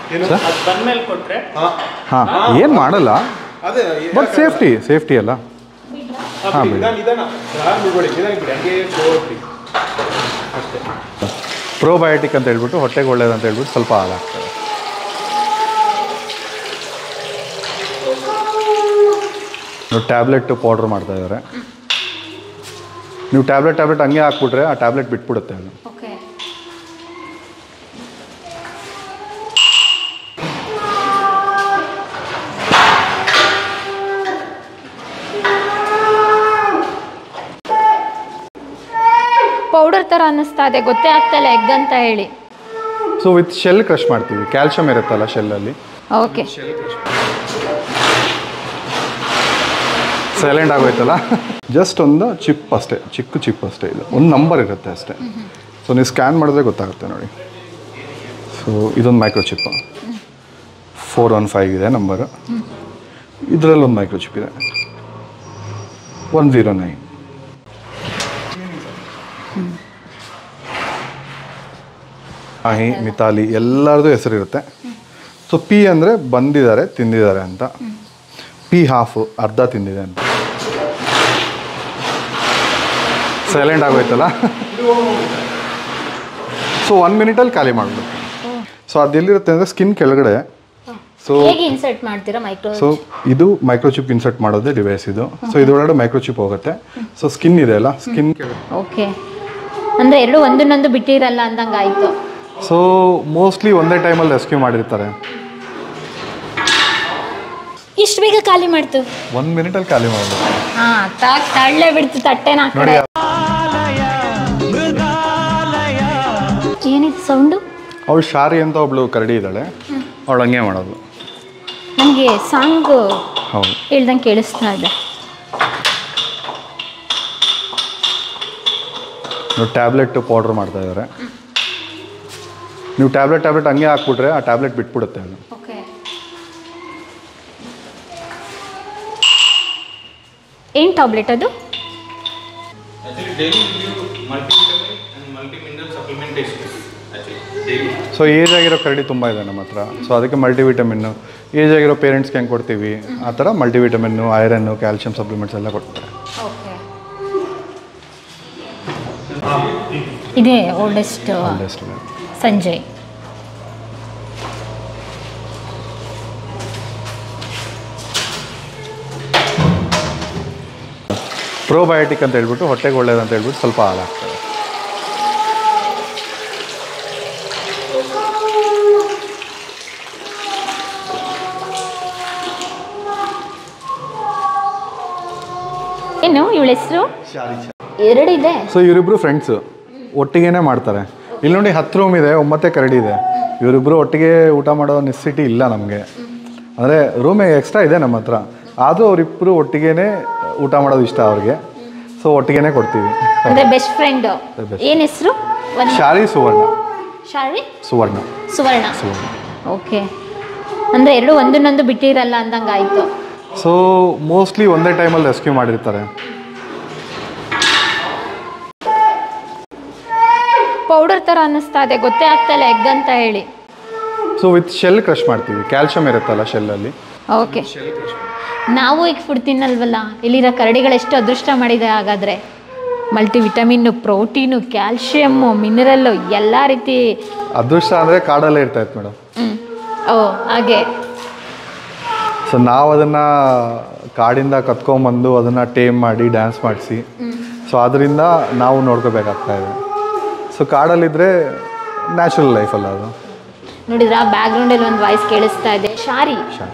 ಏನು ಅದು ಬಂದ್ಮೇಲೆ ಕೊಟ್ರೆ ಹಾಂ ಹಾಂ ಏನು ಮಾಡಲ್ಲ ಅದೇ ಬಟ್ ಸೇಫ್ಟಿ ಸೇಫ್ಟಿ ಅಲ್ಲ ಹಾಂ ಬಿಡಿ ನಿಧಾನ ನಿಧಾನ ಯಾರು ಬಿಡ್ಬೇಡಿ ನಿಧಾನ ಬಿಡಿ ಹಂಗೆ ಹೋಗ್ಬಿಡಿ ಅಷ್ಟೇ ಪ್ರೋಬಯೋಟಿಕ್ ಅಂತ ಹೇಳ್ಬಿಟ್ಟು ಹೊಟ್ಟೆಗೆ ಒಳ್ಳೇದು ಅಂತ ಹೇಳ್ಬಿಟ್ಟು ಸ್ವಲ್ಪ ಹಾಲು ಹಾಕ್ತಾರೆ ಟ್ಯಾಬ್ಲೆಟ್ ಪೌಡ್ರ್ ಮಾಡ್ತಾ ಇದ್ದಾರೆ ನೀವು ಟ್ಯಾಬ್ಲೆಟ್ ಟ್ಯಾಬ್ಲೆಟ್ ಹಂಗೆ ಹಾಕ್ಬಿಟ್ರೆ ಆ ಟ್ಯಾಬ್ಲೆಟ್ ಬಿಟ್ಬಿಡುತ್ತೆ ಅದು ಓಕೆ ಪೌಡರ್ ಥರ ಅನ್ನಿಸ್ತಾ ಇದೆ ಗೊತ್ತೇ ಆಗ್ತಾ ಇಲ್ಲ ಎಗ್ ಅಂತ ಹೇಳಿ ಸೊ ವಿತ್ ಶೆಲ್ ಕ್ರಶ್ ಮಾಡ್ತೀವಿ ಕ್ಯಾಲ್ಶಿಯಂ ಇರುತ್ತಲ್ಲ ಶೆಲ್ಲಲ್ಲಿ ಓಕೆ ಸೈಲೆಂಟ್ ಆಗೋಯ್ತಲ್ಲ ಜಸ್ಟ್ ಒಂದು ಚಿಪ್ ಅಷ್ಟೇ ಚಿಕ್ಕ ಚಿಪ್ ಅಷ್ಟೇ ಇದು ಒಂದು ನಂಬರ್ ಇರುತ್ತೆ ಅಷ್ಟೇ ಸೊ ನೀವು ಸ್ಕ್ಯಾನ್ ಮಾಡಿದ್ರೆ ಗೊತ್ತಾಗುತ್ತೆ ನೋಡಿ ಸೊ ಇದೊಂದು micro chip four one five ಇದೆ ನಂಬರು ಇದರಲ್ಲಿ ಒಂದು ಮೈಕ್ರೋ ಚಿಪ್ ಇದೆ ಒನ್ ಝೀರೋ ನೈನ್ ಆಹಿ ಮಿತಾಲಿ ಎಲ್ಲರದು ಹೆಸರಿರುತ್ತೆ ಸೊ ಪಿ ಅಂದರೆ ಬಂದಿದ್ದಾರೆ ತಿಂದಿದ್ದಾರೆ ಅಂತ ಪಿ ಹಾಫು ಅರ್ಧ ತಿಂದಿದೆ ಅಂತ ಸೈಲೆಂಟ್ ಆಗೋಯ್ತಲ್ಲ ಸೊ ಒನ್ ಮಿನಿಟಲ್ಲಿ ಖಾಲಿ ಮಾಡಬೇಕು ಸೊ ಅದೆಲ್ಲಿರುತ್ತೆ ಅಂದರೆ ಸ್ಕಿನ್ ಕೆಳಗಡೆ ಸೊ ಹೇಗೆ ಇನ್ಸರ್ಟ್ ಮಾಡ್ತೀರಾ ಮೈಕ್ರೋ ಸೊ ಇದು ಮೈಕ್ರೋಚಿಪ್ ಇನ್ಸರ್ಟ್ ಮಾಡೋದೇ ಡಿವೈಸ್ ಇದು ಸೊ ಇದರೊಳಗಡೆ ಮೈಕ್ರೋಚಿಪ್ ಹೋಗುತ್ತೆ ಸೊ ಸ್ಕಿನ್ ಇದೆ ಅಲ್ಲ ಸ್ಕಿನ್ ಓಕೆ ಅಂದರೆ ಎರಡು ಒಂದನ್ನೊಂದು ಬಿಟ್ಟಿರಲ್ಲ ಅಂದಂಗೆ ಆಯಿತು ಸೊ ಮೋಸ್ಟ್ಲಿ ಒಂದೇ ಟೈಮಲ್ಲಿ ರೆಸ್ಕ್ಯೂ ಮಾಡಿರ್ತಾರೆ ಇಷ್ಟು ಬೇಗ ಖಾಲಿ ಮಾಡ್ತು ಒಂದು ಮಿನಿಟಲ್ಲಿ ಖಾಲಿ ಮಾಡಬೇಕು ಹಾಂ ತಾಕ್ ತಳ್ಳೆ ಬಿಡ್ತು ತಟ್ಟೆನ ಆ ನೋಡಿ ಕಡೆ ಏನಿದು ಸೌಂಡು ಅವಳು ಶಾರಿ ಅಂತ ಒಬ್ಳು ಕರಡಿ ಇದ್ದಾಳೆ ಅವಳು ಹಂಗೆ ಮಾಡೋದು ನನಗೆ ಸಾಂಗ್ ಹೌದು ಹೇಳ್ದಂಗೆ ಕೇಳಿಸ್ತಾ ಇದೆ ನೀವು ಟ್ಯಾಬ್ಲೆಟ್ ಪೌಡ್ರ್ ಮಾಡ್ತಾ ಇದ್ದಾರೆ ನೀವು ಟ್ಯಾಬ್ಲೆಟ್ ಟ್ಯಾಬ್ಲೆಟ್ ಹಂಗೆ ಹಾಕ್ಬಿಟ್ರೆ ಆ ಟ್ಯಾಬ್ಲೆಟ್ ಬಿಟ್ಬಿಡುತ್ತೆ ಅದು ಓಕೆ ಏನು ಟ್ಯಾಬ್ಲೆಟ್ ಅದು actually daily multivitamin and multimineral supplementation actually daily so age ಆಗಿರೋ ಕರಡಿ ತುಂಬ ಇದೆ ನಮ್ಮ ಹತ್ರ ಸೊ ಅದಕ್ಕೆ ಮಲ್ಟಿವಿಟಮಿನ್ನು ಏಜ್ ಆಗಿರೋ ಪೇರೆಂಟ್ಸ್ಗೆ ಹೆಂಗೆ ಕೊಡ್ತೀವಿ ಆ ಥರ ಮಲ್ಟಿವಿಟಮಿನ್ನು ಐರನ್ನು ಕ್ಯಾಲ್ಶಿಯಂ ಸಪ್ಲಿಮೆಂಟ್ಸ್ ಎಲ್ಲ ಕೊಡ್ತಾರೆ ಓಕೆ ಇದೇ ಓಲ್ಡೆಸ್ಟ್ Oldest ಇದೆ. ಸಂಜಯ್ ಪ್ರೋಬಯೋಟಿಕ್ ಅಂತ ಹೇಳ್ಬಿಟ್ಟು ಹೊಟ್ಟೆಗೆ ಒಳ್ಳೇದು ಅಂತ ಹೇಳ್ಬಿಟ್ಟು ಸ್ವಲ್ಪ ಹಾಲು ಹಾಕ್ತಾರೆ ಏನು ಇವಳ ಹೆಸರು ಎರಡಿದೆ ಸೊ ಇವರಿಬ್ರು ಫ್ರೆಂಡ್ಸು ಒಟ್ಟಿಗೆನೇ ಮಾಡ್ತಾರೆ ಇಲ್ಲಿ ನೋಡಿ ಹತ್ತು ರೂಮ್ ಇದೆ ಒಂಬತ್ತೇ ಕರಡಿ ಇದೆ ಇವರಿಬ್ರು ಒಟ್ಟಿಗೆ ಊಟ ಮಾಡೋ ನೆಸಿಟಿ ಇಲ್ಲ ನಮಗೆ ಅಂದರೆ ರೂಮ್ ಎಕ್ಸ್ಟ್ರಾ ಇದೆ ನಮ್ಮ ಹತ್ರ ಆದರೂ ಅವರಿಬ್ಬರು ಒಟ್ಟಿಗೆನೇ ಊಟ ಮಾಡೋದು ಇಷ್ಟ ಅವ್ರಿಗೆ ಸೊ ಒಟ್ಟಿಗೆನೇ ಕೊಡ್ತೀವಿ ಅಂದರೆ ಬೆಸ್ಟ್ ಫ್ರೆಂಡ್ best. ಏನು ಹೆಸರು ಒಂದು ಶಾರಿ ಸುವರ್ಣ ಶಾರಿ ಸುವರ್ಣ ಸುವರ್ಣ ಸುವರ್ಣ ಓಕೆ ಅಂದರೆ ಎರಡು ಒಂದನ್ನೊಂದು ಬಿಟ್ಟಿರಲ್ಲ ಅಂದಂಗೆ ಆಯಿತು ಸೊ ಮೋಸ್ಟ್ಲಿ ಒಂದೇ ಟೈಮಲ್ಲಿ ರೆಸ್ಕ್ಯೂ ಮಾಡಿರ್ತಾರೆ ಪೌಡರ್ ಥರ ಅನ್ನಿಸ್ತಾ ಇದೆ ಗೊತ್ತೇ ಆಗ್ತಾ ಇಲ್ಲ ಎಗ್ ಅಂತ ಹೇಳಿ ಸೊ ವಿತ್ ಶೆಲ್ ಕ್ರಶ್ ಮಾಡ್ತೀವಿ ಕ್ಯಾಲ್ಶಿಯಂ ಇರುತ್ತಲ್ಲ ಶೆಲ್ಲಲ್ಲಿ ಓಕೆ ನಾವು ಈಗ ಫುಡ್ ತಿನ್ನಲ್ವಲ್ಲ ಇಲ್ಲಿರೋ ಕರಡಿಗಳು ಎಷ್ಟು ಅದೃಷ್ಟ ಮಾಡಿದೆ ಹಾಗಾದರೆ multi vitamin protein calcium mineral ಎಲ್ಲ ರೀತಿ ಅದೃಷ್ಟ ಅಂದರೆ ಕಾಡಲ್ಲೇ ಇರ್ತಾ ಇತ್ತು ಮೇಡಮ್ ಹ್ಮ್. ಓ ಹಾಗೆ ಸೊ ನಾವು ಅದನ್ನು ಕಾಡಿಂದ ಕತ್ಕೊಂಬಂದು ಅದನ್ನು ಟೇಮ್ ಮಾಡಿ ಡ್ಯಾನ್ಸ್ ಮಾಡಿಸಿ ಸೊ ಅದರಿಂದ ನಾವು ನೋಡ್ಕೋಬೇಕಾಗ್ತಾ ಇದೆ ಸೊ ಕಾಡಲ್ಲಿದ್ದರೆ ನ್ಯಾಚುರಲ್ ಲೈಫಲ್ಲ ಅದು ನೋಡಿದ್ರ ಬ್ಯಾಕ್ಗ್ರೌಂಡಲ್ಲಿ ಒಂದು ವಾಯ್ಸ್ ಕೇಳಿಸ್ತಾ ಇದೆ ಶಾರಿ ಶಾರಿ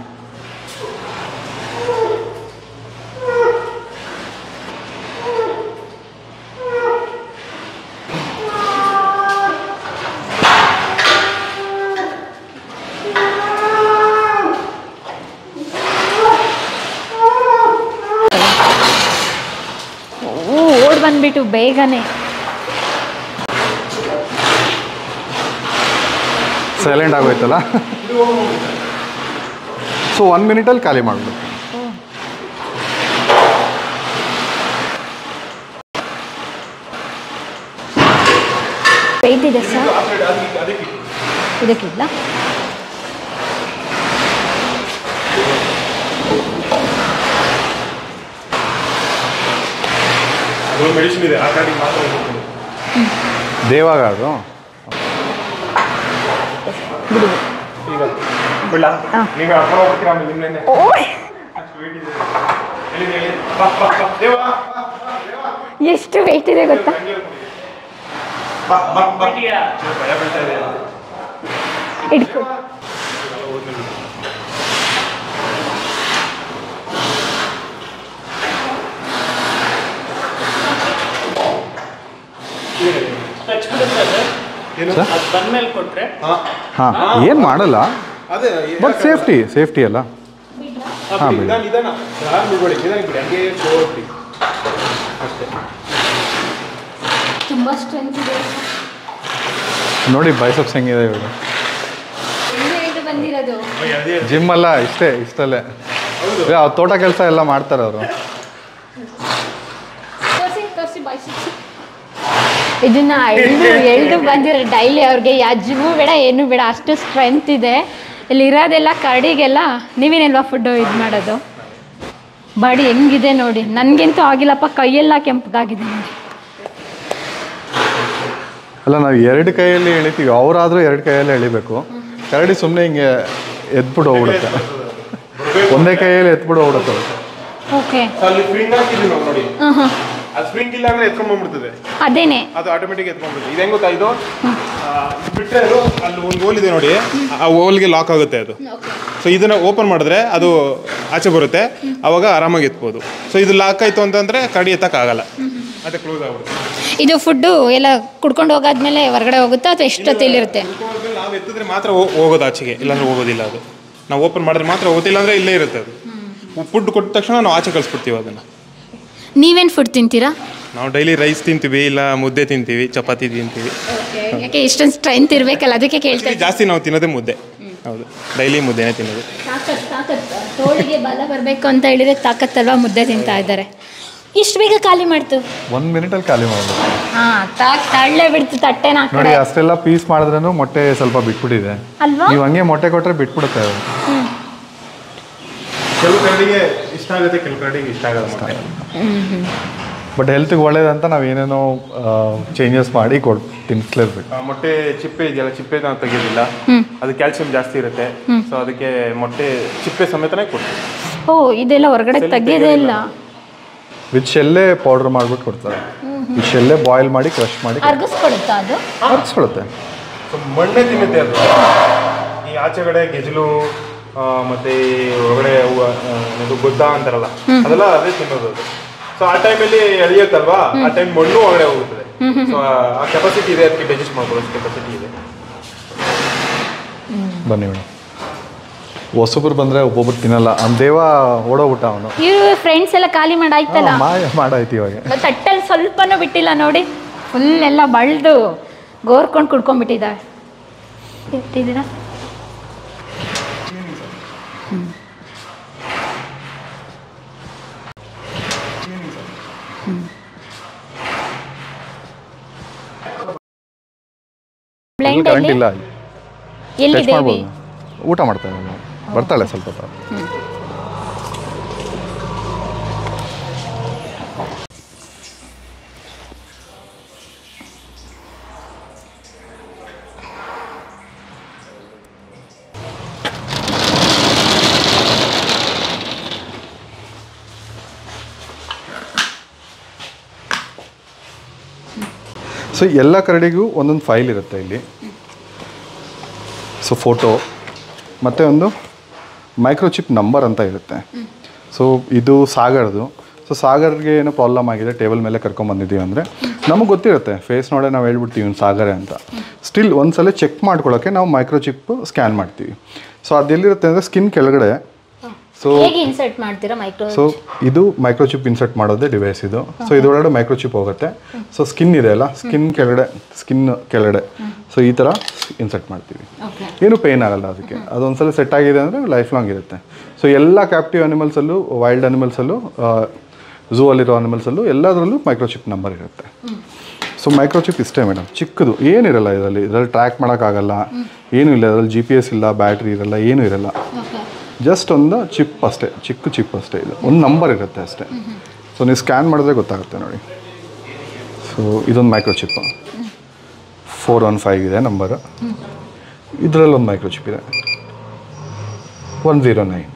ಓ ಓಡ್ ಬಂದ್ಬಿಟ್ಟು ಬೇಗನೆ ಸೈಲೆಂಟ್ ಆಗೋಯ್ತಲ್ಲ ಸೊ ಒನ್ ಮಿನಿಟಲ್ಲಿ ಖಾಲಿ ಮಾಡಬೇಕು ವೆಯ್ಟ್ ಇದೆ ಸರ್ ಇದಕ್ಕಿಲ್ಲ ಅದೊಂದು ಮೆಡಿಸಿನ್ ಇದೆ ಆ ಕಾರ್ಡಿಗೆ ಮಾತ್ರ ಹೋಗ್ತೀನಿ ದೇವಾಗ ಅದು ಈಗ ಬಿಡ್ಲಾ ನೀವು ಅಪ್ಪ ಹೋಗ್ತೀರಾ ಆಮೇಲೆ ನಿಮ್ಮನ್ನೇ ಅಷ್ಟು ವೇಟ್ ಇದೆ ಎಲ್ಲಿ ಹೇಳಿ ಬಾ ಬಾ ಬಾ ದೇವ ಎಷ್ಟು ವೆಯ್ಟ್ ಇದೆ ಗೊತ್ತಾ ಬಾ ಬಾ ಬಾ ಭಯ ಬೀಳ್ತಾ ಇದೆ ಇಟ್ಕೊ ಟಚ್ ಬಿಡುತ್ತೆ ಅದು ಏನು ಸರ್ ಅದು ಬಂದ್ಮೇಲೆ ಕೊಟ್ರೆ ಹಾಂ ಹಾಂ ಏನು ಮಾಡಲ್ಲ ಅದೇ ಬಟ್ ಸೇಫ್ಟಿ ಸೇಫ್ಟಿ ಅಲ್ಲ ಹಾಂ ಬಿಡಿ ನಿಧಾನ ನಿಧಾನ ಯಾರು ಬಿಡ್ಬೇಡಿ ನಿಧಾನ ಬಿಡಿ ಹಂಗೆ ಶೋ ಬಿಡಿ ಅಷ್ಟೇ ತುಂಬ ಸ್ಟ್ರೆಂತ್ ಇದೆ ನೋಡಿ ಬೈಸಪ್ಸ್ ಹೆಂಗಿದೆ ಇವಾಗ ಇದು ಬಂದಿರೋದು ಅದೇ ಜಿಮ್ ಅಲ್ಲ ಇಷ್ಟೇ ಇಷ್ಟಲ್ಲೇ ಏ, ಅವ್ರ್ ತೋಟ ಕೆಲಸ ಎಲ್ಲ ಮಾಡ್ತಾರೆ ಅವರು ತೋರಿಸಿ ತೋರಿಸಿ ಬಾಯ್ಸಿಕ್ಸ್ ಇದನ್ನ ಎಳ್ದು ಎಳ್ದು ಬಂದಿರೋ ಡೈಲಿ ಅವ್ರಿಗೆ ಯಾವ ಜಿಮ್ಮು ಬೇಡ ಏನು ಬೇಡ ಅಷ್ಟು ಸ್ಟ್ರೆಂತ್ ಇದೆ ಇಲ್ಲಿ ಇರೋದೆಲ್ಲ ಕರಡಿಗೆಲ್ಲ ನೀವೇನೆಲ್ವಾ ಫುಡ್ಡು ಇದು ಮಾಡೋದು ಬಾಡಿ ಹೆಂಗಿದೆ ನೋಡಿ ನನಗಂತೂ ಆಗಿಲ್ಲಪ್ಪ ಕೈಯೆಲ್ಲ ಕೆಂಪಗಾಗಿದೆ ನೋಡಿ ಅಲ್ಲ ನಾವು ಎರಡು ಕೈಯಲ್ಲಿ ಎಳಿತೀವಿ ಅವರಾದರೂ ಎರಡು ಕೈಯಲ್ಲಿ ಎಳಿಬೇಕು ಕರಡಿ ಸುಮ್ಮನೆ ಹಿಂಗೆ ಎದ್ಬಿಟ್ಟು ಹೋಗ್ಬಿಡುತ್ತೆ ಒಂದೇ ಕೈಯಲ್ಲಿ ಎತ್ಬಿಟ್ಟು ಹೋಗ್ಬಿಡುತ್ತೆ ಅದು. ಓಕೆ ಅಲ್ಲಿ ಸ್ಪ್ರಿಂಗ್ ಹಾಕಿದ್ವಿ ನಾವು ನೋಡಿ ಹಾಂ ಹಾಂ ಅದು ಸ್ಪ್ರಿಂಗ್ ಇಲ್ಲ ಅಂದ್ರೆ ಎತ್ಕೊಂಡ್ಬಂದ್ಬಿಡ್ತದೆ ಅದೇನೆ ಅದು ಆಟೋಮೆಟಿಕ್ ಎತ್ಕೊಂಡ್ಬಿಡುತ್ತೆ ಇದು ಹೆಂಗ್ ಗೊತ್ತಾ ಇದು ಆ, ಬಿಟ್ರೆ ಅದು ಅಲ್ಲಿ ಒಂದು ಹೋಲ್ ಇದೆ ನೋಡಿ ಆ ಹೋಲ್ಗೆ ಲಾಕ್ ಆಗುತ್ತೆ ಅದು ಸೊ ಇದನ್ನ ಓಪನ್ ಮಾಡಿದ್ರೆ ಅದು ಆಚೆ ಬರುತ್ತೆ ಅವಾಗ ಆರಾಮಾಗಿ ಎತ್ಬೋದು ಸೊ ಇದು ಲಾಕ್ ಆಯ್ತು ಅಂತಂದ್ರೆ ಕಡಿ ಎತ್ತಕ್ಕಾಗಲ್ಲ ಮತ್ತೆ ಕ್ಲೋಸ್ ಆಗ್ಬಿಡುತ್ತೆ ಇದು ಫುಡ್ಡು ಎಲ್ಲ ಕುಡ್ಕೊಂಡು ಹೋಗಾದ್ಮೇಲೆ ಹೊರಗಡೆ ಹೋಗುತ್ತಾ ಅಥವಾ ಎಷ್ಟೊತ್ತಿಲಿರುತ್ತೆ ನಾವು ಎತ್ತಿದ್ರೆ ಮಾತ್ರ ಹೋ- ಹೋಗೋದು ಆಚೆಗೆ ಇಲ್ಲಾಂದ್ರೆ ಹೋಗೋದಿಲ್ಲ ಅದು ನಾವು ಓಪನ್ ಮಾಡಿದ್ರೆ ಮಾತ್ರ ಹೋಗೋದಿಲ್ಲ ಅಂದ್ರೆ ಇಲ್ಲೇ ಇರುತ್ತೆ ಅದು ಫುಡ್ ಕೊಟ್ಟ ತಕ್ಷಣ ನಾವು ಆಚೆ ಕಳಿಸ್ಬಿಡ್ತೀವಿ ಅದನ್ನು ನೀವೇನು ಫುಡ್ ತಿಂತೀರಾ ನಾವು ಡೈಲಿ ರೈಸ್ ತಿಂತೀವಿ ಇಲ್ಲ ಮುದ್ದೆ ತಿಂತೀವಿ ಚಪಾತಿ ತಿಂತೀವಿ ಯಾಕೆ ಇಷ್ಟೊಂದು ಸ್ಟ್ರೆಂತ್ ಇರಬೇಕಲ್ಲ ಅದಕ್ಕೆ ಕೇಳ್ತಾ Actually ಜಾಸ್ತಿ ನಾವು ತಿನ್ನೋದೇ ಮುದ್ದೆ ಹೌದು ಡೈಲಿ ಮುದ್ದೆನೇ ತಿನ್ನೋದು ತಾಕತ್ ತಾಕತ್ ತೋಳಿಗೆ ಬಲ ಬರಬೇಕು ಅಂತ ಹೇಳಿದ್ರೆ ತಾಕತ್ತಲ್ವಾ ಮುದ್ದೆ ತಿಂತಾ ಇದ್ದಾರೆ ಇಷ್ಟು ಬೇಗ ಖಾಲಿ ಮಾಡ್ತು ಒಂದು ಮಿನಿಟಲ್ಲಿ ಖಾಲಿ ಮಾಡ್ಬೋದು ಹಾಂ ತಾಕ್ ತಳ್ಳೆ ಬಿಡ್ತು ತಟ್ಟೆನ ಆ ನೋಡಿ ಕಡೆ ಅಷ್ಟೆಲ್ಲ ಪೀಸ್ ಮಾಡಿದ್ರೂ ಮೊಟ್ಟೆ ಸ್ವಲ್ಪ ಬಿಟ್ಬಿಟ್ಟಿದೆ ಅಲ್ವಾ ನೀವು ಹಂಗೆ ಮೊಟ್ಟೆ ಕೊಟ್ಟರೆ ಬಿಟ್ಬಿಡುತ್ತೆ ಅದು ಕೆಲವು ಕರಡಿಗೆ ಇಷ್ಟ ಆಗುತ್ತೆ ಕೆಲವು ಕರಡಿಗೆ ಇಷ್ಟ ಆಗಲ್ಲ ಮೊಟ್ಟೆ ಬಟ್ ಹೆಲ್ತ್ಗೆ ಒಳ್ಳೇದಂತ ನಾವು ಏನೇನೋ ಚೇಂಜಸ್ ಮಾಡಿ ಕೊಡ್ ತಿನ್ನಿಸ್ಲೇಬೇಕು ಆ, ಮೊಟ್ಟೆ ಚಿಪ್ಪೆ ಇದೆಯಲ್ಲ ಚಿಪ್ಪೆ ನಾವು ತೆಗೆಯೋದಿಲ್ಲ ಅದು ಕ್ಯಾಲ್ಸಿಯಂ ಜಾಸ್ತಿ ಇರುತ್ತೆ ಸೊ ಅದಕ್ಕೆ ಮೊಟ್ಟೆ ಚಿಪ್ಪೆ ಸಮೇತನೇ ಕೊಡ್ತೀವಿ ಓ ಇದೆಲ್ಲ ಹೊರಗಡೆ ತೆಗಿಯೋದೇ ಇಲ್ಲ ವಿತ್ ಶೆಲ್ಲೇ ಪೌಡ್ರ್ ಮಾಡ್ಬಿಟ್ಟು ಕೊಡ್ತಾರೆ ಈ ಶೆಲ್ಲೇ ಬಾಯ್ಲ್ ಮಾಡಿ ಕ್ರಶ್ ಮಾಡಿ ಅರ್ಗಿಸ್ಕೊಡುತ್ತಾ ಅದು ಅರ್ಗಿಸ್ಕೊಳುತ್ತೆ ಸೊ ಮಣ್ಣೆ ತಿನ್ನುತ್ತೆ ಅದು ಈ ಆಚೆಗಡೆ ಗೆಜಲು ಆ, ಮತ್ತೆ ಈ ಒಳಗಡೆ ಅವು, ಆ, ಇದು ಗೊದ್ದ ಅಂತಾರಲ್ಲ ಅದೆಲ್ಲ ಅದೇ ತಿನ್ನೋದು ಅದು ಸೊ ಆ ಟೈಮಲ್ಲಿ ಎಳಿಯುತ್ತಲ್ವಾ ಆ ಟೈಮ್ ಮಣ್ಣು ಒಳಗಡೆ ಹೋಗುತ್ತದೆ ಸೊ ಆ ಕೆಪಾಸಿಟಿ ಇದೆ ಅದಕ್ಕೆ ಡೈಜೆಸ್ಟ್ ಮಾಡ್ಕೊಳ್ಳೋ ಕೆಪಾಸಿಟಿ ಇದೆ ಬನ್ನಿ ಮೇಡಮ್ ಹೊಸಬ್ರು ಬಂದರೆ ಒಬ್ಬೊಬ್ರು ತಿನ್ನಲ್ಲ ಅವ್ನ ದೇವ ಓಡೋಗ್ಬಿಟ್ಟ ಅವನು ಇವ್ರು ಫ್ರೆಂಡ್ಸ್ ಎಲ್ಲ ಖಾಲಿ ಮಾಡಾಯ್ತಲ್ಲ ಮಾಡಾಯ್ತು ಇವಾಗ ತಟ್ಟಲ್ಲಿ ಸ್ವಲ್ಪನೂ ಬಿಟ್ಟಿಲ್ಲ ನೋಡಿ ಫುಲ್ ಎಲ್ಲ ಬಳ್ದು ಗೋರ್ಕೊಂಡು ಕುಡ್ಕೊಂಡ್ಬಿಟ್ಟಿದ್ದಾವೆ ಇಟ್ಟಿದ್ದೀರಾ ಬ್ಲೈಂಡ್ ಕರೆಂಟ್ ಅಲ್ಲಿ ಇಲ್ಲ ಎಲ್ಲಿ ಟಚ್ ದೇವಿ ಮಾಡ್ಬೋದು ಊಟ ಮಾಡ್ತಾಳೆ ಅವ್ಳು. ಬರ್ತಾಳೆ ಸ್ವಲ್ಪ ಹೊತ್ತು. ಸೊ ಎಲ್ಲ ಕರಡಿಗೂ ಒಂದೊಂದು ಫೈಲ್ ಇರುತ್ತೆ ಇಲ್ಲಿ ಸೊ ಫೋಟೋ ಮತ್ತು ಒಂದು ಮೈಕ್ರೋಚಿಪ್ ನಂಬರ್ ಅಂತ ಇರುತ್ತೆ ಸೊ ಇದು ಸಾಗರ್ದು ಸೊ ಸಾಗರ್ಗೆ ಏನೋ ಪ್ರಾಬ್ಲಮ್ ಆಗಿದೆ ಟೇಬಲ್ ಮೇಲೆ ಕರ್ಕೊಂಬಂದಿದ್ದೀವಿ ಅಂದರೆ ನಮಗೆ ಗೊತ್ತಿರುತ್ತೆ ಫೇಸ್ ನೋಡೇ ನಾವು ಹೇಳ್ಬಿಡ್ತೀವಿ ಇವ್ನು ಸಾಗರೆ ಅಂತ ಸ್ಟಿಲ್ ಒಂದ್ಸಲ ಚೆಕ್ ಮಾಡ್ಕೊಳ್ಳೋಕ್ಕೆ ನಾವು ಮೈಕ್ರೋಚಿಪ್ ಸ್ಕ್ಯಾನ್ ಮಾಡ್ತೀವಿ ಸೊ ಅದೆಲ್ಲಿರುತ್ತೆ ಅಂದರೆ ಸ್ಕಿನ್ ಕೆಳಗಡೆ ಸೊ ಹೇಗೆ ಇನ್ಸರ್ಟ್ ಮಾಡ್ತೀರಾ ಮೈಕ್ರೋ ಸೊ ಇದು ಮೈಕ್ರೋಚಿಪ್ ಇನ್ಸರ್ಟ್ ಮಾಡೋದೇ ಡಿವೈಸ್ ಇದು ಸೊ ಇದರೊಳಗಡೆ ಮೈಕ್ರೋಚಿಪ್ ಹೋಗುತ್ತೆ ಸೊ ಸ್ಕಿನ್ ಇದೆ ಅಲ್ಲ ಸ್ಕಿನ್ ಕೆಳಗಡೆ ಸ್ಕಿನ್ ಕೆಳಗಡೆ ಸೊ ಈ ಥರ ಇನ್ಸರ್ಟ್ ಮಾಡ್ತೀವಿ ಓಕೆ ಏನು ಪೇನ್ ಆಗಲ್ಲ ಅದಕ್ಕೆ ಅದೊಂದ್ಸಲ ಸೆಟ್ ಆಗಿದೆ ಅಂದರೆ ಲೈಫ್ ಲಾಂಗ್ ಇರುತ್ತೆ ಸೊ ಎಲ್ಲ ಕ್ಯಾಪ್ಟಿವ್ ಅನಿಮಲ್ಸಲ್ಲೂ ವೈಲ್ಡ್ ಅನಿಮಲ್ಸಲ್ಲೂ ಝೂ ಅಲ್ಲಿರೋ ಅನಿಮಲ್ಸಲ್ಲೂ ಎಲ್ಲದರಲ್ಲೂ ಮೈಕ್ರೋಚಿಪ್ ನಂಬರ್ ಇರುತ್ತೆ ಸೊ ಮೈಕ್ರೋಚಿಪ್ ಇಷ್ಟೇ ಮೇಡಮ್ ಚಿಕ್ಕದು ಏನಿರಲ್ಲ ಇದರಲ್ಲಿ ಇದರಲ್ಲಿ ಟ್ರ್ಯಾಕ್ ಮಾಡೋಕ್ಕಾಗಲ್ಲ ಏನೂ ಇಲ್ಲ ಇದರಲ್ಲಿ ಜಿ ಪಿ ಎಸ್ ಇಲ್ಲ ಬ್ಯಾಟ್ರಿ ಇರಲ್ಲ ಏನೂ ಇರಲ್ಲ ಓಕೆ ಜಸ್ಟ್ ಒಂದು ಚಿಪ್ ಅಷ್ಟೇ ಚಿಕ್ಕ ಚಿಪ್ ಅಷ್ಟೇ ಇದು ಒಂದು ನಂಬರ್ ಇರುತ್ತೆ ಅಷ್ಟೇ ಸೊ ನೀವು ಸ್ಕ್ಯಾನ್ ಮಾಡಿದ್ರೆ ಗೊತ್ತಾಗುತ್ತೆ ನೋಡಿ ಸೊ ಇದೊಂದು ಮೈಕ್ರೋಚಿಪ್ ಫೋರ್ ಒನ್ ಫೈವ್ ಇದೆ ನಂಬರು ಇದರಲ್ಲಿ ಒಂದು ಮೈಕ್ರೋಚಿಪ್ ಇದೆ ಒನ್ ಝೀರೋ ನೈನ್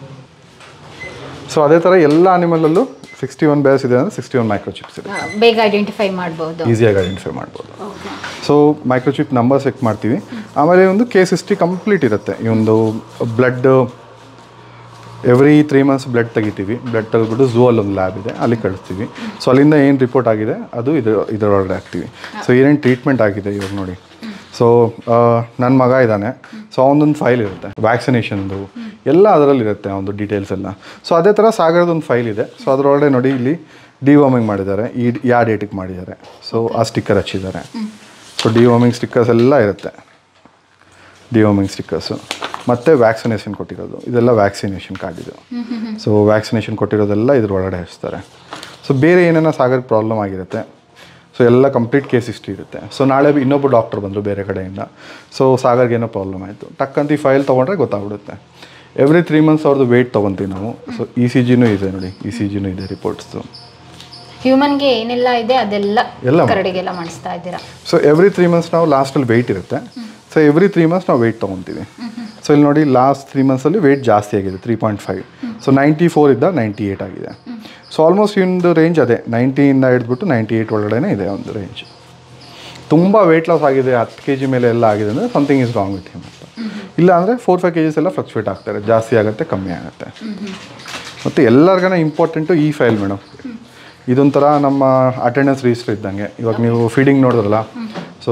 ಸೊ ಅದೇ ಥರ ಎಲ್ಲ ಅನಿಮಲಲ್ಲೂ ಸಿಕ್ಸ್ಟಿ ಒನ್ ಬೇಸ್ ಇದೆ ಅಂದರೆ ಸಿಕ್ಸ್ಟಿ ಒನ್ ಮೈಕ್ರೋಚಿಪ್ಸ್ ಇದೆ ಬೇಗ ಐಡೆಂಟಿಫೈ ಮಾಡ್ಬೋದು ಈಸಿಯಾಗಿ ಐಡೆಂಟಿಫೈ ಮಾಡ್ಬೋದು ಸೊ ಮೈಕ್ರೋಚಿಪ್ ನಂಬರ್ ಚೆಕ್ ಮಾಡ್ತೀವಿ ಆಮೇಲೆ ಒಂದು ಕೇಸ್ ಹಿಸ್ಟ್ರಿ ಕಂಪ್ಲೀಟ್ ಇರುತ್ತೆ ಈ ಒಂದು blood every three months blood ತೆಗಿತೀವಿ ಬ್ಲಡ್ ತೆಗೆದ್ಬಿಟ್ಟು ಝೂ ಅಲ್ಲಿ ಒಂದು ಲ್ಯಾಬ್ ಇದೆ ಅಲ್ಲಿ ಕಳಿಸ್ತೀವಿ ಸೊ ಅಲ್ಲಿಂದ ಏನು ರಿಪೋರ್ಟ್ ಆಗಿದೆ ಅದು ಇದು ಇದರೊಳಗಡೆ ಹಾಕ್ತೀವಿ ಸೊ ಏನೇನು ಟ್ರೀಟ್ಮೆಂಟ್ ಆಗಿದೆ ಇವಾಗ ನೋಡಿ ಸೊ ನನ್ನ ಮಗ ಇದ್ದಾನೆ ಸೊ ಅವನದೊಂದು ಫೈಲ್ ಇರುತ್ತೆ ವ್ಯಾಕ್ಸಿನೇಷನ್ದು ಎಲ್ಲ ಅದರಲ್ಲಿ ಇರುತ್ತೆ ಒಂದು ಡೀಟೇಲ್ಸ್ ಎಲ್ಲ ಸೊ ಅದೇ ಥರ ಸಾಗರದೊಂದು ಫೈಲ್ ಇದೆ ಸೊ ಅದರೊಳಗಡೆ ನೋಡಿ ಇಲ್ಲಿ ಡಿವಾರ್ಮಿಂಗ್ ಮಾಡಿದ್ದಾರೆ ಈ ಯಾವ ಡೇಟಿಗೆ ಮಾಡಿದ್ದಾರೆ ಸೊ ಆ ಸ್ಟಿಕ್ಕರ್ ಹಚ್ಚಿದ್ದಾರೆ ಸೊ ಡಿವಾರ್ಮಿಂಗ್ ಸ್ಟಿಕ್ಕರ್ಸ್ ಎಲ್ಲ ಇರುತ್ತೆ ಡಿವಾರ್ಮಿಂಗ್ ಸ್ಟಿಕ್ಕರ್ಸು ಮತ್ತು ವ್ಯಾಕ್ಸಿನೇಷನ್ ಕೊಟ್ಟಿರೋದು ಇದೆಲ್ಲ ವ್ಯಾಕ್ಸಿನೇಷನ್ ಕಾರ್ಡ್ ಇದು ಸೊ ವ್ಯಾಕ್ಸಿನೇಷನ್ ಕೊಟ್ಟಿರೋದೆಲ್ಲ ಇದ್ರ ಒಳಗಡೆ ಹಚ್ತಾರೆ ಸೊ ಬೇರೆ ಏನೇನೋ ಸಾಗರ್ ಪ್ರಾಬ್ಲಮ್ ಆಗಿರುತ್ತೆ ಸೊ ಎಲ್ಲ ಕಂಪ್ಲೀಟ್ ಕೇಸ್ ಹಿಸ್ಟ್ರಿ ಇರುತ್ತೆ ಸೊ ನಾಳೆ ಇನ್ನೊಬ್ಬ ಡಾಕ್ಟರ್ ಬಂದರು ಬೇರೆ ಕಡೆಯಿಂದ ಸೊ ಸಾಗರ್ಗೆ ಏನೋ ಪ್ರಾಬ್ಲಮ್ ಆಯಿತು ಟಕ್ಕಂತ ಈ ಫೈಲ್ ತೊಗೊಂಡ್ರೆ ಗೊತ್ತಾಗ್ಬಿಡುತ್ತೆ ಎವ್ರಿ ತ್ರೀ ಮಂತ್ಸ್ ಅವ್ರದ್ದು ವೆಯ್ಟ್ ತೊಗೊತೀವಿ ನಾವು ಸೊ ಇ ಸಿ ಜಿನೂ ಇದೆ ನೋಡಿ ಇ ಸಿ ಜಿನೂ ಇದೆ ರಿಪೋರ್ಟ್ಸು ಹ್ಯೂಮನ್ಗೆ ಏನೆಲ್ಲ ಇದೆ ಅದೆಲ್ಲ ಎಲ್ಲ ಕರಡಿಗೆಲ್ಲ ಮಾಡಿಸ್ತಾ ಇದ್ದೀರಾ ಸೊ ಎವ್ರಿ ತ್ರೀ ಮಂತ್ಸ್ ನಾವು ಲಾಸ್ಟಲ್ಲಿ ವೆಯ್ಟ್ ಇರುತ್ತೆ ಸೊ ಎವ್ರಿ ತ್ರೀ ಮಂತ್ಸ್ ನಾವು ವೆಯ್ಟ್ ತೊಗೊತೀವಿ ಸೊ ಇಲ್ಲಿ ನೋಡಿ ಲಾಸ್ಟ್ ತ್ರೀ ಮಂತ್ಸಲ್ಲಿ ವೆಯ್ಟ್ ಜಾಸ್ತಿ ಆಗಿದೆ three point five so ninety four ಇದ್ದ ನೈಂಟಿ ಏಯ್ಟ್ ಆಗಿದೆ ಸೊ ಆಲ್ಮೋಸ್ಟ್ ಒಂದು ರೇಂಜ್ ಅದೇ ನೈಂಟಿಯಿಂದ ಹಿಡಿದ್ಬಿಟ್ಟು ನೈಂಟಿ ಏಯ್ಟ್ ಒಳಗಡೆ ಇದೆ ಒಂದು ರೇಂಜ್ ತುಂಬ ವೆಯ್ಟ್ ಲಾಸ್ ಆಗಿದೆ ಹತ್ತು ಕೆ ಜಿ ಮೇಲೆ ಎಲ್ಲ ಆಗಿದೆ ಅಂದರೆ something is wrong with him ಅಂತ ಇಲ್ಲ ಅಂದರೆ ಫೋರ್ ಫೈವ್ ಕೆ ಜಿಸ್ ಎಲ್ಲ ಫ್ಲಕ್ಚುವೇಟ್ ಆಗ್ತಾರೆ ಜಾಸ್ತಿ ಆಗುತ್ತೆ ಕಮ್ಮಿ ಆಗುತ್ತೆ ಮತ್ತು ಎಲ್ಲರಿಗನ ಇಂಪಾರ್ಟೆಂಟು ಈ ಫೈಲ್ ಮೇಡಮ್ ಇದೊಂಥರ ನಮ್ಮ ಅಟೆಂಡೆನ್ಸ್ ರಿಜಿಸ್ಟರ್ ಇದ್ದಂಗೆ ಇವಾಗ ನೀವು ಫೀಡಿಂಗ್ ನೋಡಿದ್ರಲ್ಲ ಸೊ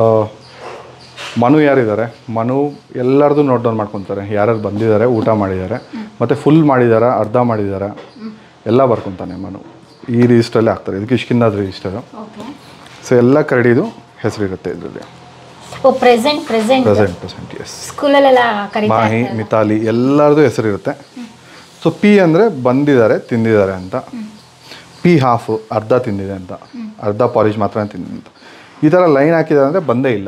ಮನು ಯಾರಿದ್ದಾರೆ ಮನು ಎಲ್ಲರದು ನೋಟ್ ಡೌನ್ ಮಾಡ್ಕೊತಾರೆ ಯಾರ್ಯಾರು ಬಂದಿದ್ದಾರೆ ಊಟ ಮಾಡಿದ್ದಾರೆ ಮತ್ತು ಫುಲ್ ಮಾಡಿದಾರ ಅರ್ಧ ಮಾಡಿದಾರ ಎಲ್ಲ ಬರ್ಕೊತಾನೆ ಮನು ಈ ರಿಜಿಸ್ಟ್ರಲ್ಲೇ ಹಾಕ್ತಾರೆ ಇದಕ್ಕೆ ಇಷ್ಕಿಂದಾದ ರಿಜಿಸ್ಟರು ಸೊ ಎಲ್ಲ ಕರಡಿದು ಹೆಸರಿರುತ್ತೆ ಇದರಲ್ಲಿ ಓ present present present present yes ಸ್ಕೂಲಲ್ಲೆಲ್ಲ ಕರೀತಾ ಮಾಹಿ ಮಿತಾಲಿ ಎಲ್ಲರದು ಹೆಸರಿರುತ್ತೆ ಸೊ ಪಿ ಅಂದರೆ ಬಂದಿದ್ದಾರೆ ತಿಂದಿದ್ದಾರೆ ಅಂತ ಪಿ ಹಾಫು ಅರ್ಧ ತಿಂದಿದೆ ಅಂತ ಅರ್ಧ ಪಾಲಿಶ್ ಮಾತ್ರ ತಿಂದಿದೆ ಅಂತ ಈ ಥರ ಲೈನ್ ಹಾಕಿದ್ದಾರೆ ಅಂದರೆ ಬಂದೇ ಇಲ್ಲ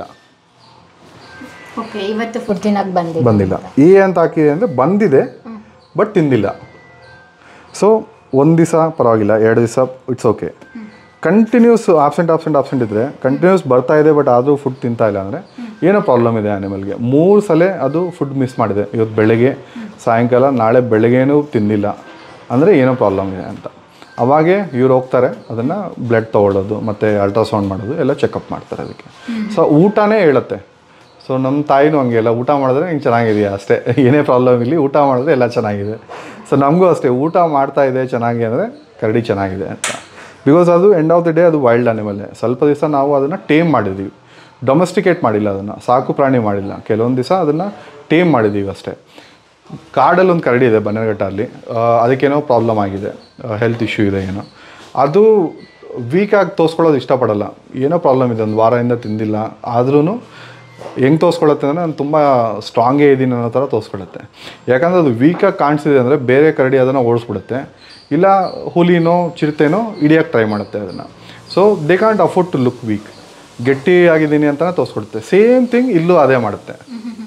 ಓಕೆ ಇವತ್ತು ಫುಡ್ ತಿನ್ನಕ್ಕೆ ಬಂದಿದೆ ಬಂದಿಲ್ಲ ಎ ಅಂತ ಹಾಕಿದೆ ಅಂದರೆ ಬಂದಿದೆ ಬಟ್ ತಿಂದಿಲ್ಲ ಸೊ ಒಂದು ದಿವಸ ಪರವಾಗಿಲ್ಲ ಎರಡು ದಿವಸ it's okay continues absent absent absent ಇದ್ದರೆ ಕಂಟಿನ್ಯೂಸ್ ಬರ್ತಾ ಇದೆ ಬಟ್ ಆದರೂ ಫುಡ್ ತಿಂತಾ ಇಲ್ಲ ಅಂದರೆ ಏನೋ ಪ್ರಾಬ್ಲಮ್ ಇದೆ ಆ್ಯನಿಮಲ್ಗೆ ಮೂರು ಸಲ ಅದು ಫುಡ್ ಮಿಸ್ ಮಾಡಿದೆ ಇವತ್ತು ಬೆಳಗ್ಗೆ ಸಾಯಂಕಾಲ ನಾಳೆ ಬೆಳಗ್ಗೆನೂ ತಿಂದಿಲ್ಲ ಅಂದರೆ ಏನೋ ಪ್ರಾಬ್ಲಮ್ ಇದೆ ಅಂತ ಅವಾಗೆ ಇವ್ರು ಹೋಗ್ತಾರೆ ಅದನ್ನು ಬ್ಲಡ್ ತೊಗೊಳ್ಳೋದು ಮತ್ತು ಅಲ್ಟ್ರಾಸೌಂಡ್ ಮಾಡೋದು ಎಲ್ಲ ಚೆಕಪ್ ಮಾಡ್ತಾರೆ ಅದಕ್ಕೆ ಸೊ ಊಟನೇ ಹೇಳುತ್ತೆ ಸೊ ನಮ್ಮ ತಾಯಿನೂ ಹಂಗೆ ಎಲ್ಲ ಊಟ ಮಾಡಿದ್ರೆ ಹಿಂಗೆ ಚೆನ್ನಾಗಿದೆಯಾ ಅಷ್ಟೇ ಏನೇ ಪ್ರಾಬ್ಲಮ್ ಇಲ್ಲಿ ಊಟ ಮಾಡಿದ್ರೆ ಎಲ್ಲ ಚೆನ್ನಾಗಿದೆ ಸೊ ನಮಗೂ ಅಷ್ಟೇ ಊಟ ಮಾಡ್ತಾ ಇದೆ ಚೆನ್ನಾಗಿ ಅಂದರೆ ಕರಡಿ ಚೆನ್ನಾಗಿದೆ ಅಂತ ಬಿಕಾಸ್ ಅದು ಎಂಡ್ ಆಫ್ ದಿ ಡೇ ಅದು ವೈಲ್ಡ್ ಅನಿಮಲ್ಲೇ ಸ್ವಲ್ಪ ದಿವಸ ನಾವು ಅದನ್ನು ಟೇಮ್ ಮಾಡಿದ್ದೀವಿ ಡೊಮೆಸ್ಟಿಕೇಟ್ ಮಾಡಿಲ್ಲ ಅದನ್ನು ಸಾಕು ಪ್ರಾಣಿ ಮಾಡಿಲ್ಲ ಕೆಲವೊಂದು ದಿವಸ ಅದನ್ನು ಟೇಮ್ ಮಾಡಿದ್ದೀವಿ ಅಷ್ಟೇ ಕಾಡಲ್ಲಿ ಒಂದು ಕರಡಿ ಇದೆ ಬನ್ನೇರಘಟ್ಟಲ್ಲಿ ಆ, ಅದಕ್ಕೇನೋ ಪ್ರಾಬ್ಲಮ್ ಆಗಿದೆ ಹೆಲ್ತ್ ಇಶ್ಯೂ ಇದೆ ಏನೋ ಅದು ವೀಕಾಗಿ ತೋರಿಸ್ಕೊಳ್ಳೋದು ಇಷ್ಟಪಡಲ್ಲ ಏನೋ ಪ್ರಾಬ್ಲಮ್ ಇದೆ ಒಂದು ವಾರದಿಂದ ತಿಂದಿಲ್ಲ ಆದ್ರೂ ಹೆಂಗೆ ತೋರಿಸ್ಕೊಳತ್ತೆ ಅಂದರೆ ನಾನು ತುಂಬ ಸ್ಟ್ರಾಂಗೇ ಇದ್ದೀನಿ ಅನ್ನೋ ಥರ ತೋರಿಸ್ಕೊಳುತ್ತೆ ಯಾಕಂದರೆ ಅದು ವೀಕಾಗಿ ಕಾಣಿಸಿದೆ ಅಂದರೆ ಬೇರೆ ಕರಡಿ ಅದನ್ನು ಓಡಿಸ್ಬಿಡುತ್ತೆ ಇಲ್ಲ ಹುಲಿನೋ ಚಿರತೆನೋ ಹಿಡಿಯೋಕ್ಕೆ ಟ್ರೈ ಮಾಡುತ್ತೆ ಅದನ್ನು so they can't afford to look weak ಗಟ್ಟಿ ಆಗಿದ್ದೀನಿ ಅಂತಲೇ ತೋರಿಸ್ಕೊಡುತ್ತೆ ಸೇಮ್ ಥಿಂಗ್ ಇಲ್ಲೂ ಅದೇ ಮಾಡುತ್ತೆ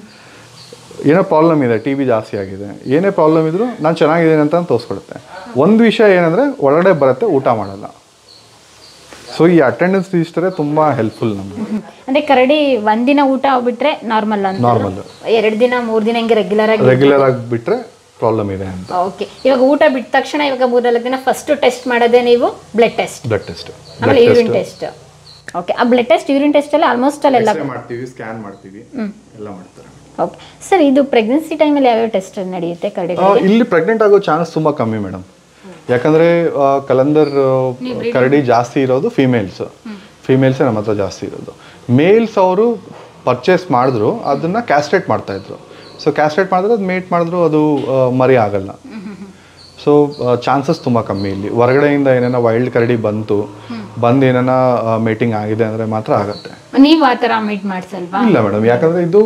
ಏನೋ ಪ್ರಾಬ್ಲಮ್ ಇದೆ ಟಿ ಬಿ ಜಾಸ್ತಿ ಆಗಿದೆ ಏನೇ ಪ್ರಾಬ್ಲಮ್ ಇದ್ದರೂ ನಾನು ಚೆನ್ನಾಗಿದ್ದೀನಿ ಅಂತ ತೋರಿಸ್ಕೊಡುತ್ತೆ ಒಂದು ವಿಷಯ ಏನಂದರೆ ಒಳಗಡೆ ಬರುತ್ತೆ ಊಟ ಮಾಡಲ್ಲ ಸೊ ಈ ಅಟೆಂಡೆನ್ಸ್ ರಿಜಿಸ್ಟರೇ ತುಂಬ ಹೆಲ್ಪ್ಫುಲ್ ನಮಗೆ ಅಂದ್ರೆ ಕರಡಿ ಒಂದಿನ ಊಟ ಆಗ್ಬಿಟ್ರೆ ನಾರ್ಮಲ್ ಅಂತ Normal. ಎರಡು ದಿನ ಮೂರ್ ದಿನ ಹಿಂಗೆ ರೆಗ್ಯುಲರ್ ಆಗಿ ರೆಗ್ಯುಲರ್ ಆಗಿ ಬಿಟ್ಟರೆ ಪ್ರಾಬ್ಲಮ್ ಇದೆ ಅಂತ ಓಕೆ ಇವಾಗ ಊಟ ಬಿಟ್ಟ ತಕ್ಷಣ ಇವಾಗ ಮೂರ್ನಾಲ್ಕು ದಿನ ಫಸ್ಟ್ ಟೆಸ್ಟ್ ಮಾಡೋದೇ ನೀವು ಬ್ಲಡ್ ಟೆಸ್ಟ್ ಬ್ಲಡ್ ಟೆಸ್ಟ್ ಆಮೇಲೆ ಯೂರಿನ್ ಟೆಸ್ಟ್ ಓಕೆ ಆ ಬ್ಲಡ್ ಟೆಸ್ಟ್ ಯೂರಿನ್ ಟೆಸ್ಟ್ ಎಲ್ಲ ಆಲ್ಮೋಸ್ಟ್ ಅಲ್ಲೆಲ್ಲ ಮಾಡ್ತೀವಿ ಸ್ಕ್ಯಾನ್ ಮಾಡ್ತೀವಿ ಎಲ್ಲ ಮಾಡ್ತಾರೆ ಓಕೆ ಸರ್ ಇದು ಪ್ರೆಗ್ನೆನ್ಸಿ ಟೈಮಲ್ಲಿ ಯಾವ್ಯಾವ ಟೆಸ್ಟ್ ನಡೆಯುತ್ತೆ ಕರಡಿ ಆ, ಇಲ್ಲಿ ಪ್ರೆಗ್ನೆಂಟ್ ಆಗೋ ಚಾನ್ಸ್ ತುಂಬ ಕಮ್ಮಿ ಮೇಡಮ್ ಯಾಕಂದರೆ ಕಲಂದರ್ ಕರಡಿ ಜಾಸ್ತಿ ಇರೋದು ಫೀಮೇಲ್ಸ್ ಫೀಮೇಲ್ಸೇ ನಮ್ಮ ಹತ್ರ ಜಾಸ್ತಿ ಇರೋದು ಮೇಲ್ಸ್ ಅವರು ಪರ್ಚೇಸ್ ಮಾಡಿದ್ರು ಅದನ್ನು ಕ್ಯಾಸ್ಟ್ರೇಟ್ ಮಾಡ್ತಾಯಿದ್ರು ಸೊ ಕ್ಯಾಸ್ಟ್ರೇಟ್ ಮಾಡಿದ್ರೆ ಅದು ಮೇಟ್ ಮಾಡಿದ್ರು ಅದು ಆ, ಮರಿ ಆಗಲ್ಲ ಸೊ ಚಾನ್ಸಸ್ ತುಂಬ ಕಮ್ಮಿ ಇಲ್ಲಿ ಹೊರಗಡೆಯಿಂದ ಏನೇನೋ ವೈಲ್ಡ್ ಕರಡಿ ಬಂತು ಬಂದು ಏನಾನ ಮೇಟಿಂಗ್ ಆಗಿದೆ ಅಂದರೆ ಮಾತ್ರ ಆಗುತ್ತೆ ನೀವು ಆ ಥರ ಮೀಟ್ ಮಾಡ್ಸಲ್ವಾ ಇಲ್ಲ ಮೇಡಮ್ ಯಾಕಂದರೆ ಇದು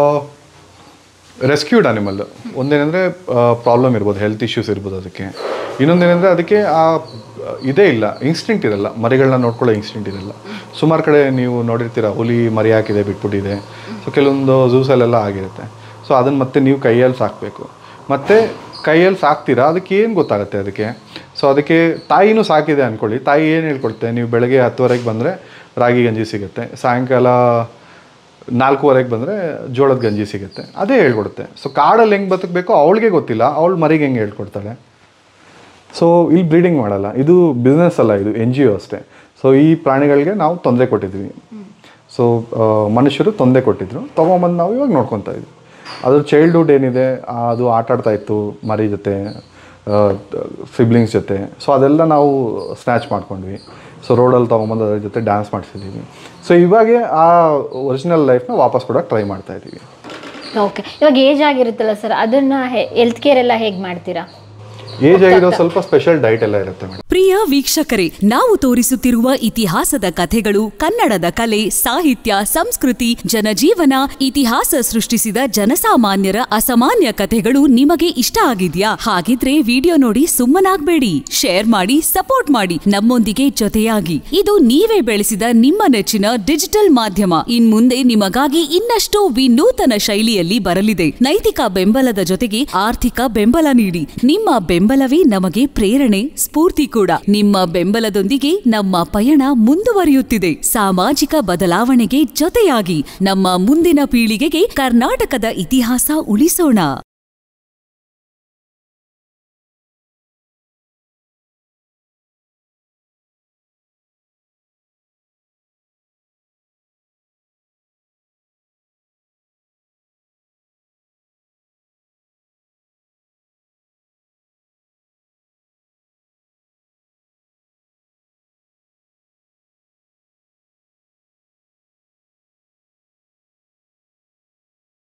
ರೆಸ್ಕ್ಯೂಡ್ ಅನಿಮಲ್ ಒಂದೇನೆಂದರೆ ಪ್ರಾಬ್ಲಮ್ ಇರ್ಬೋದು ಹೆಲ್ತ್ ಇಶ್ಯೂಸ್ ಇರ್ಬೋದು ಅದಕ್ಕೆ ಇನ್ನೊಂದೇನೆಂದರೆ ಅದಕ್ಕೆ ಆ ಇದೇ ಇಲ್ಲ ಇನ್ಸ್ಟಿಂಕ್ಟ್ ಇರಲ್ಲ ಮರಿಗಳನ್ನ ನೋಡ್ಕೊಳ್ಳೋ ಇನ್ಸ್ಟಿಂಕ್ಟ್ ಇರಲ್ಲ ಸುಮಾರು ಕಡೆ ನೀವು ನೋಡಿರ್ತೀರ ಹುಲಿ ಮರಿ ಹಾಕಿದೆ ಬಿಟ್ಬಿಟ್ಟಿದೆ ಸೊ ಕೆಲವೊಂದು ಝೂಸಲ್ಲೆಲ್ಲ ಆಗಿರುತ್ತೆ ಸೊ ಅದನ್ನು ಮತ್ತೆ ನೀವು ಕೈಯಲ್ಲಿ ಸಾಕಬೇಕು ಮತ್ತು ಕೈಯಲ್ಲಿ ಸಾಕ್ತೀರಾ ಅದಕ್ಕೆ ಏನು ಗೊತ್ತಾಗುತ್ತೆ ಅದಕ್ಕೆ ಸೊ ಅದಕ್ಕೆ ತಾಯಿನೂ ಸಾಕಿದೆ ಅಂದ್ಕೊಳ್ಳಿ ತಾಯಿ ಏನು ಹೇಳ್ಕೊಡುತ್ತೆ ನೀವು ಬೆಳಗ್ಗೆ ಹತ್ತುವರೆಗೆ ಬಂದರೆ ರಾಗಿ ಗಂಜಿ ಸಿಗುತ್ತೆ ಸಾಯಂಕಾಲ ನಾಲ್ಕೂವರೆಗೆ ಬಂದರೆ ಜೋಳದ ಗಂಜಿ ಸಿಗುತ್ತೆ ಅದೇ ಹೇಳ್ಕೊಡುತ್ತೆ ಸೊ ಕಾಡಲ್ಲಿ ಹೆಂಗೆ ಬದುಕಬೇಕೋ ಅವಳಿಗೆ ಗೊತ್ತಿಲ್ಲ ಅವಳು ಮರಿಗೆ ಹೆಂಗೆ ಹೇಳ್ಕೊಡ್ತಾಳೆ ಸೊ ಇಲ್ಲಿ ಬ್ರೀಡಿಂಗ್ ಮಾಡಲ್ಲ ಇದು ಬಿಸ್ನೆಸ್ ಅಲ್ಲ ಇದು ಎನ್ ಜಿ ಒ ಅಷ್ಟೇ ಸೊ ಈ ಪ್ರಾಣಿಗಳಿಗೆ ನಾವು ತೊಂದರೆ ಕೊಟ್ಟಿದ್ವಿ ಸೊ ಮನುಷ್ಯರು ತೊಂದರೆ ಕೊಟ್ಟಿದ್ರು ತೊಗೊಂಬಂದು ನಾವು ಇವಾಗ ನೋಡ್ಕೊತಾ ಇದ್ವಿ ಅದ್ರ ಚೈಲ್ಡ್ಹುಡ್ ಏನಿದೆ ಆ, ಅದು ಆಟ ಆಡ್ತಾ ಇತ್ತು ಮರಿ ಜೊತೆ ಸಿಬ್ಲಿಂಗ್ಸ್ ಜೊತೆ ಸೊ ಅದೆಲ್ಲ ನಾವು ಸ್ನ್ಯಾಚ್ ಮಾಡ್ಕೊಂಡ್ವಿ ಸೊ ರೋಡಲ್ಲಿ ತೊಗೊಂಬಂದು ಅದ್ರ ಜೊತೆ ಡ್ಯಾನ್ಸ್ ಮಾಡಿಸಿದ್ದೀವಿ ಸೊ ಇವಾಗ ಆ ಒರಿಜಿನಲ್ ಲೈಫ್ನ ವಾಪಸ್ ಕೊಡೋಕೆ ಟ್ರೈ ಮಾಡ್ತಾ ಇದ್ದೀವಿ ಓಕೆ ಇವಾಗ ಏಜ್ ಆಗಿರುತ್ತಲ್ಲ ಸರ್ ಅದನ್ನ ಹೆಲ್ತ್ ಕೇರ್ ಎಲ್ಲ ಹೇಗೆ ಮಾಡ್ತೀರಾ ಏಜ್ ಆಗಿರೋ ಸ್ವಲ್ಪ ಸ್ಪೆಷಲ್ ಡೈಟ್ ಎಲ್ಲ ಇರುತ್ತೆ ಮೇಡಮ್ ಪ್ರಿಯ ವೀಕ್ಷಕರೇ ನಾವು ತೋರಿಸುತ್ತಿರುವ ಇತಿಹಾಸದ ಕಥೆಗಳು ಕನ್ನಡದ ಕಲೆ ಸಾಹಿತ್ಯ ಸಂಸ್ಕೃತಿ ಜನಜೀವನ ಇತಿಹಾಸ ಸೃಷ್ಟಿಸಿದ ಜನಸಾಮಾನ್ಯರ ಅಸಾಮಾನ್ಯ ಕಥೆಗಳು ನಿಮಗೆ ಇಷ್ಟ ಆಗಿದ್ಯಾ ಹಾಗಿದ್ರೆ ವಿಡಿಯೋ ನೋಡಿ ಸುಮ್ಮನಾಗ್ಬೇಡಿ ಶೇರ್ ಮಾಡಿ ಸಪೋರ್ಟ್ ಮಾಡಿ ನಮ್ಮೊಂದಿಗೆ ಜೊತೆಯಾಗಿ ಇದು ನೀವೇ ಬೆಳೆಸಿದ ನಿಮ್ಮ ನೆಚ್ಚಿನ ಡಿಜಿಟಲ್ ಮಾಧ್ಯಮ ಇನ್ಮುಂದೆ ನಿಮಗಾಗಿ ಇನ್ನಷ್ಟು ವಿನೂತನ ಶೈಲಿಯಲ್ಲಿ ಬರಲಿದೆ ನೈತಿಕ ಬೆಂಬಲದ ಜೊತೆಗೆ ಆರ್ಥಿಕ ಬೆಂಬಲ ನೀಡಿ ನಿಮ್ಮ ಬೆಂಬಲವೇ ನಮಗೆ ಪ್ರೇರಣೆ ಸ್ಫೂರ್ತಿ ಕೂಡ ನಿಮ್ಮ ಬೆಂಬಲದೊಂದಿಗೆ ನಮ್ಮ ಪಯಣ ಮುಂದುವರಿಯುತ್ತಿದೆ ಸಾಮಾಜಿಕ ಬದಲಾವಣೆಗೆ ಜೊತೆಯಾಗಿ ನಮ್ಮ ಮುಂದಿನ ಪೀಳಿಗೆಗೆ ಕರ್ನಾಟಕದ ಇತಿಹಾಸ ಉಳಿಸೋಣ